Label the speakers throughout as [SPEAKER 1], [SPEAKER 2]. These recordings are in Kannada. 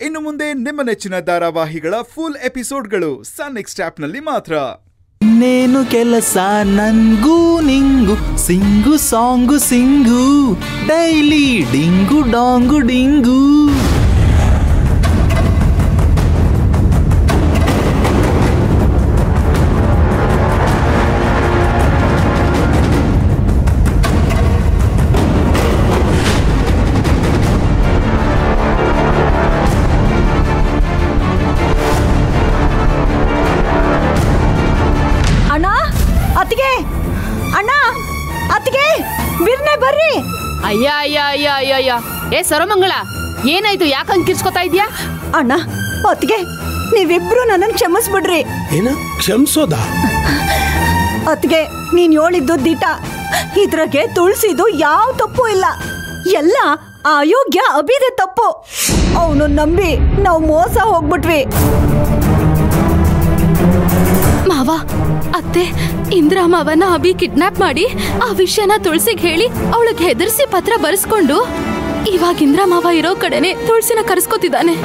[SPEAKER 1] ಇನ್ನು ಮುಂದೆ ನಿಮ್ಮ ನೆಚ್ಚಿನ ಧಾರಾವಾಹಿಗಳ ಫುಲ್ ಎಪಿಸೋಡ್ಗಳು ಸನ್ ನೆಕ್ಸ್ಟ್ ಆಪ್ನಲ್ಲಿ ಮಾತ್ರ
[SPEAKER 2] ಇನ್ನೇನು ಕೆಲಸ ನನ್ಗೂ ನಿಂಗು ಸಿಂಗು ಸಾಂಗು ಸಿಂಗು ಡೈಲಿ ಡಿಂಗು ಡಾಂಗು ಡಿಂಗು
[SPEAKER 3] ಅಣ್ಣ ಅತ್ತಿಗೆ ಅಣ್ಣ ಅತ್ತಿಗೆ ಬಿರ್ನೆ ಬರ್ರಿ
[SPEAKER 4] ಅಯ್ಯ ಅಯ್ಯ ಅಯ್ಯ ಅಯ್ಯ ಅಯ್ಯ ಏ ಸರಮಂಗಳ ಏನಾಯ್ತು ಯಾಕಂಗ್ ಕಿರ್ಸ್ಕೊತಾ ಇದ್ಯಾ
[SPEAKER 3] ಅಣ್ಣ ಅತ್ತಿಗೆ ನೀವಿಬ್ರು ನನ್ನನ್ನು ಕ್ಷಮಿಸ್ಬಿಡ್ರಿ
[SPEAKER 5] ಏನ ಕ್ಷಮಿಸೋದಾ
[SPEAKER 3] ಅತ್ತಿಗೆ ನೀನ್ ಹೇಳಿದ್ದು ದಿಟ ಇದ್ರಾಗೆ ತುಳಸಿದು ಯಾವ ತಪ್ಪು ಇಲ್ಲ ಎಲ್ಲ ಆ ಅಯೋಗ್ಯ ಅಭಿದೆ ತಪ್ಪು ಅವನು ನಂಬಿ ನಾವು ಮೋಸ ಹೋಗ್ಬಿಟ್ವಿ
[SPEAKER 4] ಮಾವ ಅತ್ತೆ ಇಂದ್ರಾ ಮಾವನ ಅಭಿ ಕಿಡ್ನಾಪ್ ಮಾಡಿ ಆ ವಿಷಯನ ತುಳಸಿಗ್ ಹೇಳಿ ಅವಳಿಗೆ ಹೆದರ್ಸಿ ಪತ್ರ ಬರೆಸ್ಕೊಂಡು ಇವಾಗ ಇಂದ್ರಾ ಮಾವ ಇರೋ ಕಡೆನೆ ತುಳಸಿನ ಕರೆಸ್ಕೊತಿದ್ದಾನೆ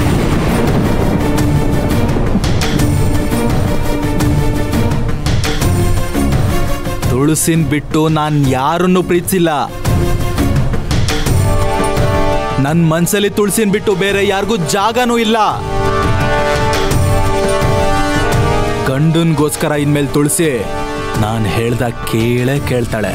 [SPEAKER 2] ತುಳಸಿನ್ ಬಿಟ್ಟು ನಾನ್ ಯಾರನ್ನು ಪ್ರೀತಿಸಿಲ್ಲ ನನ್ ಮನ್ಸಲ್ಲಿ ತುಳಸಿನ್ ಬಿಟ್ಟು ಬೇರೆ ಯಾರಿಗೂ ಜಾಗನೂ ಇಲ್ಲ ಗಂಡನ್ಗೋಸ್ಕರ ಇನ್ಮೇಲೆ ತುಳಸಿ ನಾನ್ ಹೇಳ್ದ ಕೇಳೇ ಕೇಳ್ತಾಳೆ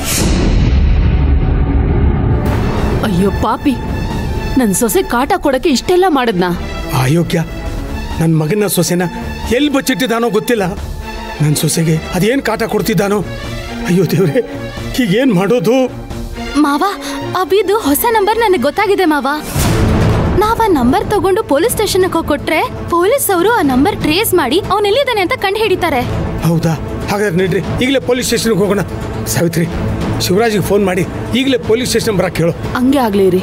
[SPEAKER 4] ಅಯ್ಯೋ ಪಾಪಿ ನನ್ ಸೊಸೆ ಕಾಟ ಕೊಡಕ್ಕೆ ಇಷ್ಟೆಲ್ಲ ಮಾಡದ್ನಾ
[SPEAKER 5] ಅಯೋಗ್ಯ ನನ್ನ ಮಗನ ಸೊಸೆನ ಎಲ್ಲಿ ಬಚ್ಚಿಟ್ಟಿದ್ದಾನೋ ಗೊತ್ತಿಲ್ಲ ನನ್ನ ಸೊಸೆಗೆ ಅದೇನು ಕಾಟ ಕೊಡ್ತಿದ್ದಾನೋ ಅಯ್ಯೋ ದೇವ್ರೆ ಹೀಗೇನು ಮಾಡೋದು
[SPEAKER 4] ಮಾವ ಅಭಿದು ಹೊಸ ನಂಬರ್ ನನಗೆ ಗೊತ್ತಾಗಿದೆ ಮಾವ ನಾವ್ ಆ ನಂಬರ್ ತಗೊಂಡು ಪೊಲೀಸ್ ಸ್ಟೇಷನ್ ಹೋಗಿ ಕೊಟ್ರೆ ಪೊಲೀಸ್ ಅವರು ಆ ನಂಬರ್ ಟ್ರೇಸ್ ಮಾಡಿ ಅವನೆಲ್ಲಿದ್ದಾನೆ ಅಂತ ಕಂಡು ಹಿಡಿತಾರೆ
[SPEAKER 5] ಹೌದಾ ಹಾಗಾದ್ರೆ ನಡ್ರಿ ಈಗಲೇ ಪೊಲೀಸ್ ಸ್ಟೇಷನ್ಗೆ ಹೋಗೋಣ ಸಾವಿತ್ರಿ ಶಿವರಾಜಿಗೆ ಫೋನ್ ಮಾಡಿ ಈಗಲೇ ಪೊಲೀಸ್ ಸ್ಟೇಷನ್ ಬರಕ್ಕೆ ಹೇಳು
[SPEAKER 4] ಹಂಗೆ ಆಗ್ಲಿ ರೀ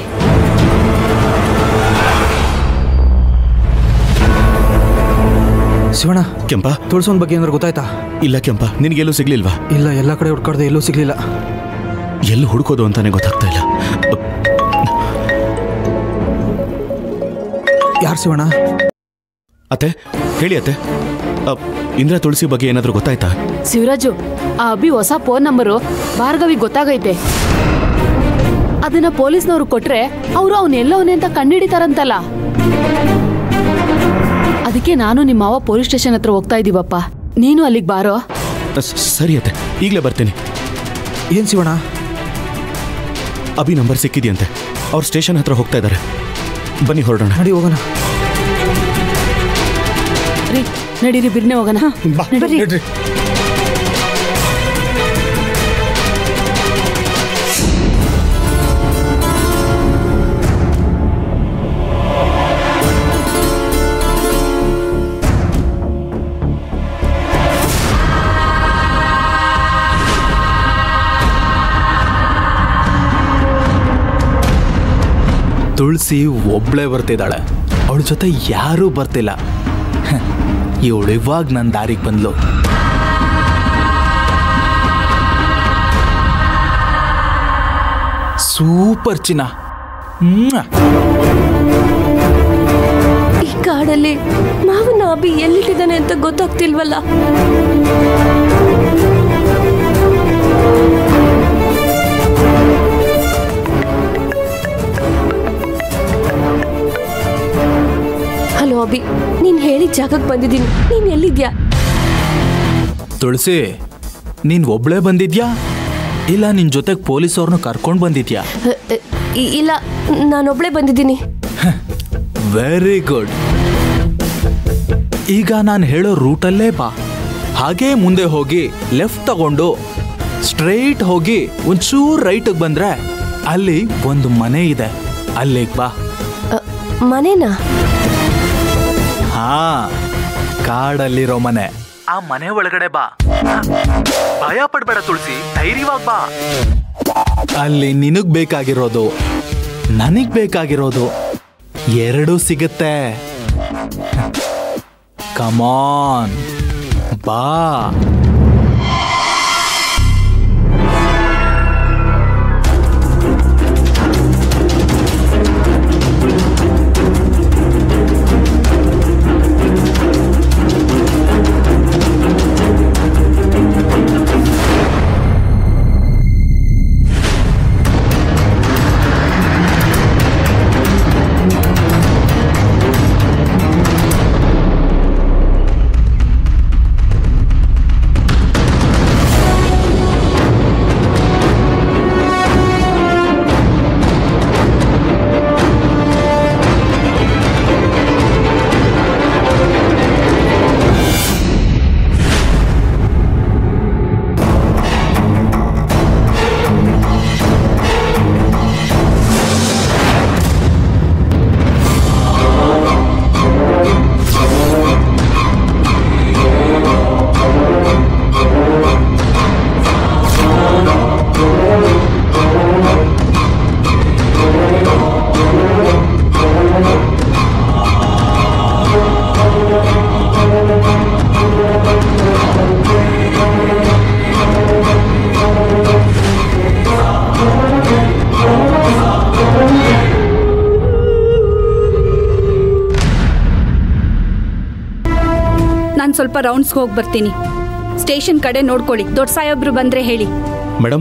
[SPEAKER 6] ಶಿವಣ್ಣ
[SPEAKER 7] ಕೆಂಪ
[SPEAKER 6] ತುಳಸೋನ್ ಬಗ್ಗೆ ಏನಾದ್ರು ಗೊತ್ತಾಯ್ತಾ
[SPEAKER 7] ಇಲ್ಲ ಕೆಂಪ ನಿನಗೆಲ್ಲೂ ಸಿಗ್ಲಿಲ್ವಾ
[SPEAKER 6] ಇಲ್ಲ ಎಲ್ಲ ಕಡೆ ಹುಡ್ಕಾಡ್ದೆ ಎಲ್ಲೂ ಸಿಗ್ಲಿಲ್ಲ
[SPEAKER 7] ಎಲ್ಲಿ ಹುಡುಕೋದು ಅಂತಾನೆ ಗೊತ್ತಾಗ್ತಾ ಇಲ್ಲ
[SPEAKER 6] ಯಾರು ಶಿವಣ್ಣ
[SPEAKER 7] ಅತ್ತೆ ಹೇಳಿ ಅತ್ತೆ ಅ, ಇಂದಿರಾ ತುಳಸಿ ಬಗ್ಗೆ ಏನಾದರೂ ಗೊತ್ತಾಯ್ತಾ
[SPEAKER 4] ಶಿವರಾಜು ಆ ಅಭಿ ಹೊಸ ಫೋನ್ ನಂಬರು ಭಾರ್ಗವಿ ಗೊತ್ತಾಗೈತೆ ಅದನ್ನ ಪೊಲೀಸ್ನವ್ರು ಕೊಟ್ರೆ ಅವರು ಅವನ್ ಎಲ್ಲವನೇ ಅಂತ ಕಂಡಿಡಿತಾರಂತಲ್ಲ ಅದಕ್ಕೆ ನಾನು ನಿಮ್ಮ ಮಾವ ಪೊಲೀಸ್ ಸ್ಟೇಷನ್ ಹತ್ರ ಹೋಗ್ತಾ ಇದೀವಪ್ಪ ನೀನು ಅಲ್ಲಿಗೆ ಬಾರೋ
[SPEAKER 7] ಅ, ಸ- ಸರಿ ಅತ್ತೆ ಈಗಲೇ ಬರ್ತೀನಿ
[SPEAKER 6] ಏನ್ ಶಿವಣ್ಣ
[SPEAKER 7] ಅಭಿ ನಂಬರ್ ಸಿಕ್ಕಿದೆಯಂತೆ ಅವ್ರು ಸ್ಟೇಷನ್ ಹತ್ರ ಹೋಗ್ತಾ ಇದ್ದಾರೆ ಬನ್ನಿ ಹೊರಡೋಣ
[SPEAKER 6] ನಡಿ ಹೋಗೋಣ
[SPEAKER 4] ರೀ ನಡೀರಿ ಬಿರ್ನೆ ಹೋಗೋಣ
[SPEAKER 5] ಬಾ
[SPEAKER 4] ನಡೀರಿ.
[SPEAKER 5] ನಡ್ರಿ
[SPEAKER 2] ತುಳಸಿ ಒಬ್ಳೆ ಬರ್ತಿದ್ದಾಳೆ ಅವಳ ಜೊತೆ ಯಾರೂ ಬರ್ತಿಲ್ಲ ಇವಳು ಇವಾಗ ನನ್ನ ದಾರಿಗೆ ಬಂದ್ಲು ಸೂಪರ್ ಚಿನ್ನ ಮ್ವಾ.
[SPEAKER 8] ಈ ಕಾಡಲ್ಲಿ ಮಾವನ ಅಭಿ ಎಲ್ಲಿಟ್ಟಿದ್ದಾನೆ ಅಂತ ಗೊತ್ತಾಗ್ತಿಲ್ವಲ್ಲ ಹಲೋ ಅಭಿ ನೀನ್ ಹೇಳಿದ ಜಾಗಕ್ಕೆ ಬಂದಿದ್ದೀನಿ ನೀನ್ ಎಲ್ಲಿದ್ಯಾ
[SPEAKER 2] ತುಳಸಿ ನೀನ್ ಒಬ್ಳೆ ಬಂದಿದ್ಯಾ ಇಲ್ಲ ನಿನ್ ಜೊತೆಗೆ ಪೊಲೀಸವ್ರನ್ನ ಕರ್ಕೊಂಡು ಬಂದಿದ್ಯಾ
[SPEAKER 8] ಅ, ಅ, ಇ- ಇಲ್ಲ ನಾನೊಬ್ಳೆ ಬಂದಿದ್ದೀನಿ
[SPEAKER 2] ವೆರಿ ಗುಡ್ ಈಗ ನಾನು ಹೇಳೋ ರೂಟಲ್ಲೇ ಬಾ ಹಾಗೇ ಮುಂದೆ ಹೋಗಿ ಲೆಫ್ಟ್ ತಗೊಂಡು ಸ್ಟ್ರೈಟ್ ಹೋಗಿ ಒಂಚೂರು ರೈಟಿಗೆ ಬಂದ್ರೆ ಅಲ್ಲಿ ಒಂದು ಮನೆ ಇದೆ ಅಲ್ಲಿಗೆ ಬಾ
[SPEAKER 8] ಅ, ಮನೆನಾ
[SPEAKER 2] ಹಾ ಕಾಡಲ್ಲಿರೋ ಮನೆ ಆ ಮನೆ ಒಳಗಡೆ ಬಾ ಭಯ ಪಡ್ಬೇಡ ತುಳಸಿ ಧೈರ್ಯವಾಗಿ ಬಾ ಅಲ್ಲಿ ನಿನಗ್ ಬೇಕಾಗಿರೋದು ನನಗ್ ಬೇಕಾಗಿರೋದು ಎರಡೂ ಸಿಗುತ್ತೆ ಕಮಾನ್ ಬಾ
[SPEAKER 3] ನಾನೊಂದು ಸ್ವಲ್ಪ ರೌಂಡ್ಸ್ಗೆ ಹೋಗಿ ಬರ್ತೀನಿ ಸ್ಟೇಷನ್ ಕಡೆ ನೋಡ್ಕೊಳ್ಳಿ ದೊಡ್ಡ ಸಾಹೇಬ್ರು ಬಂದ್ರೆ ಹೇಳಿ
[SPEAKER 7] ಮೇಡಮ್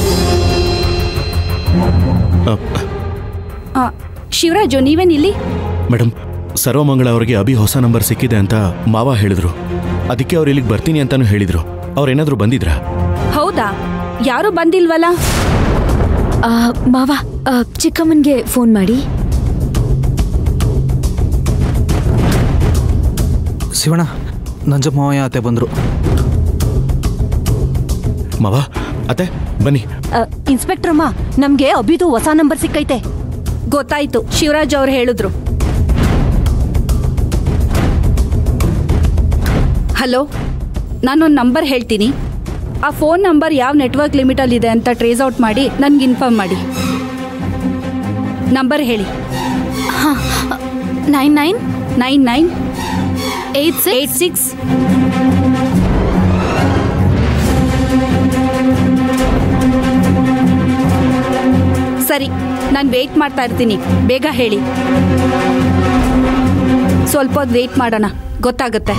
[SPEAKER 7] ಆ,
[SPEAKER 3] ಆ, ಶಿವರಾಜು ನೀವೇನಿಲ್ಲಿ
[SPEAKER 7] ಮೇಡಮ್ ಸರ್ವಮಂಗಳ ಅವರಿಗೆ ಅಭಿ ಹೊಸ ನಂಬರ್ ಸಿಕ್ಕಿದೆ ಅಂತ ಮಾವ ಹೇಳಿದ್ರು ಅದಕ್ಕೆ ಅವ್ರು ಇಲ್ಲಿಗೆ ಬರ್ತೀನಿ ಅಂತಾನು ಹೇಳಿದ್ರು ಅವ್ರೇನಾದ್ರೂ ಬಂದಿದ್ರಾ
[SPEAKER 3] ಹೌದಾ ಯಾರು ಬಂದಿಲ್ವಲ್ಲ
[SPEAKER 8] ಆ, ಮಾವ ಆ, ಚಿಕ್ಕಮ್ಮನ್ಗೆ ಫೋನ್ ಮಾಡಿ
[SPEAKER 6] ಶಿವಣ್ಣ ನಂಜಪ್ಪ ಮಾವಯ್ಯ ಅತ್ತೆ ಬಂದರು
[SPEAKER 7] ಮಾವ ಅತ್ತೆ ಬನ್ನಿ
[SPEAKER 8] ಇನ್ಸ್ಪೆಕ್ಟರ್ ಅಮ್ಮ ನಮ್ಗೆ ಅಭಿದು ಹೊಸ ನಂಬರ್ ಸಿಕ್ಕೈತೆ
[SPEAKER 3] ಗೊತ್ತಾಯ್ತು ಶಿವರಾಜ್ ಅವ್ರು ಹೇಳಿದ್ರು ಹಲೋ ನಾನೊಂದು ನಂಬರ್ ಹೇಳ್ತೀನಿ ಆ ಫೋನ್ ನಂಬರ್ ಯಾವ ನೆಟ್ವರ್ಕ್ ಲಿಮಿಟಲ್ಲಿ ಇದೆ ಅಂತ ಟ್ರೇಸ್ ಔಟ್ ಮಾಡಿ ನನ್ಗೆ ಇನ್ಫಾರ್ಮ್ ಮಾಡಿ ನಂಬರ್ ಹೇಳಿ
[SPEAKER 4] nine nine
[SPEAKER 3] nine nine
[SPEAKER 4] eight
[SPEAKER 3] eight six ಸರಿ ನಾನು ವೇಟ್ ಮಾಡ್ತಾ ಇರ್ತೀನಿ ಬೇಗ ಹೇಳಿ ಸ್ವಲ್ಪ ಹೊತ್ತು ವೇಟ್ ಮಾಡೋಣ ಗೊತ್ತಾಗುತ್ತೆ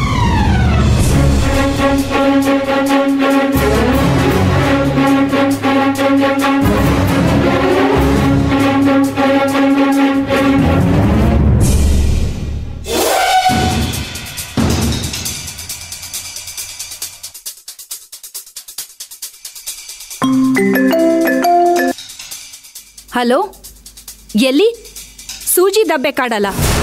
[SPEAKER 3] ಹಲೋ ಎಲ್ಲಿ ಸೂಜಿ ದಬ್ಬೆ ಕಾಡಲ್ಲ